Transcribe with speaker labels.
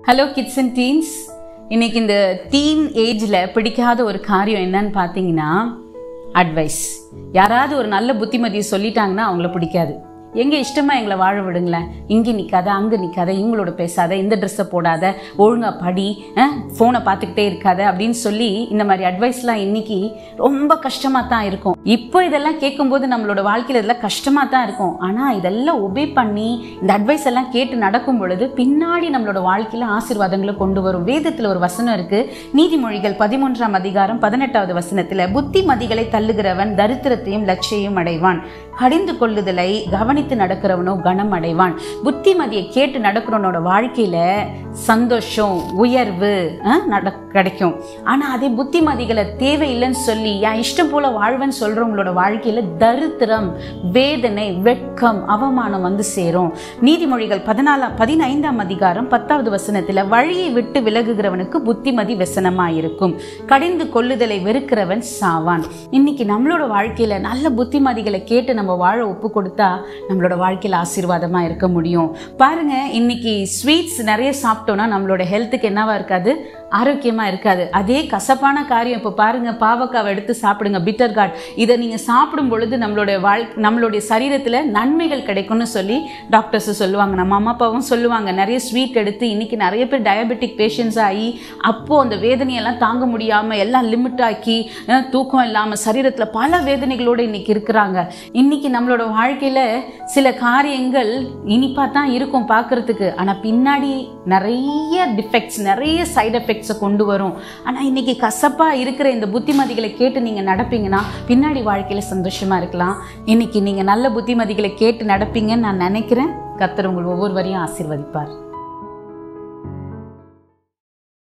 Speaker 1: hello kids and teens இன்னைக்கு இந்த dean ஏஜில் பிடிக்காத ஒரு காரியம் என்னன்னு பார்த்தீங்கன்னா அட்வைஸ் யாராவது ஒரு நல்ல புத்திமதியை சொல்லிட்டாங்கன்னா அவங்கள பிடிக்காது எங்கே இஷ்டமாக எங்களை வாழ விடுங்களேன் இங்கே நிற்காத அங்கே நிற்காத இவங்களோட பேசாத இந்த ட்ரெஸ்ஸை போடாத ஒழுங்காக படி ஃபோனை பார்த்துக்கிட்டே இருக்காத அப்படின்னு சொல்லி இந்த மாதிரி அட்வைஸ்லாம் இன்னைக்கு ரொம்ப கஷ்டமாக தான் இருக்கும் இப்போ இதெல்லாம் கேட்கும்போது நம்மளோட வாழ்க்கையில் இதெல்லாம் கஷ்டமாக தான் இருக்கும் ஆனால் இதெல்லாம் ஒபே பண்ணி இந்த அட்வைஸ் எல்லாம் கேட்டு நடக்கும் பொழுது பின்னாடி நம்மளோட வாழ்க்கையில் ஆசீர்வாதங்களை கொண்டு வரும் வேதத்தில் ஒரு வசனம் இருக்கு நீதிமொழிகள் பதிமூன்றாம் அதிகாரம் பதினெட்டாவது வசனத்தில் புத்திமதிகளை தள்ளுகிறவன் தரித்திரத்தையும் லட்சியையும் அடைவான் கடிந்து கொள்ளுதலை கவனித்து நடக்கிறவனோ கனம் அடைவான் புத்திமதியை கேட்டு நடக்கிறவனோட வாழ்க்கையில சந்தோஷம் உயர்வு அஹ், நட கிடைக்கும் ஆனா அதே புத்திமதிகளை தேவையில்லைன்னு சொல்லி என் இஷ்டம் போல வாழ்வேன்னு சொல்றவங்களோட வாழ்க்கையில தரித்திரம் வேதனை வெட்கம் அவமானம் வந்து சேரும் நீதிமொழிகள் பதினாலாம் பதினைந்தாம் அதிகாரம் பத்தாவது வசனத்துல வழியை விட்டு விலகுகிறவனுக்கு புத்திமதி व्यசனமாயிருக்கும் கடிந்து கொள்ளுதலை வெறுக்கிறவன் சாவான் இன்னைக்கு நம்மளோட வாழ்க்கையில நல்ல புத்திமதிகளை கேட்டு நம்ம வாழ ஒப்பு கொடுத்தா நம்மளோட வாழ்க்கையில ஆசீர்வாதமா இருக்க முடியும் பாருங்க இன்னைக்கு ஸ்வீட்ஸ் நிறைய சாப்பிட்டோம்னா நம்மளோட ஹெல்த்துக்கு என்னவா இருக்காது ஆரோக்கியமா இருக்காது அதே கசப்பான காரியம் இப்போ பாருங்க பாவக்காவை எடுத்து சாப்பிடுங்க பிட்டர் கார்ட் இதை நீங்க சாப்பிடும் பொழுது நம்மளோட வாழ் நம்மளுடைய சரீரத்துல நன்மைகள் கிடைக்கும்னு சொல்லி டாக்டர்ஸ் சொல்லுவாங்க நம்ம அம்மா அப்பாவும் சொல்லுவாங்க நிறைய ஸ்வீட் எடுத்து இன்னைக்கு நிறைய பேர் டயபெட்டிக் பேஷண்ட்ஸ் ஆகி அப்போ அந்த வேதனையெல்லாம் தாங்க முடியாம எல்லாம் லிமிட் ஆக்கி அஹ், தூக்கம் இல்லாம சரீரத்துல பல வேதனைகளோடு இன்னைக்கு இருக்கிறாங்க இன்னைக்கு நம்மளோட வாழ்க்கையில சில காரியங்கள் இனிப்பா தான் இருக்கும் பார்க்கறதுக்கு ஆனா பின்னாடி நிறைய டிஃபெக்ட்ஸ் நிறைய சைடு எஃபெக்ட்ஸை கொண்டு வரும் ஆனா இன்னைக்கு கசப்பா இருக்கிற இந்த புத்திமதிகளை கேட்டு நீங்க நடப்பீங்கன்னா பின்னாடி வாழ்க்கையில சந்தோஷமா இருக்கலாம் இன்னைக்கு நீங்க நல்ல புத்திமதிகளை கேட்டு நடப்பீங்கன்னு நான் நினைக்கிறேன் கர்த்தர் உங்கள் ஒவ்வொருவரையும் ஆசீர்வதிப்பார்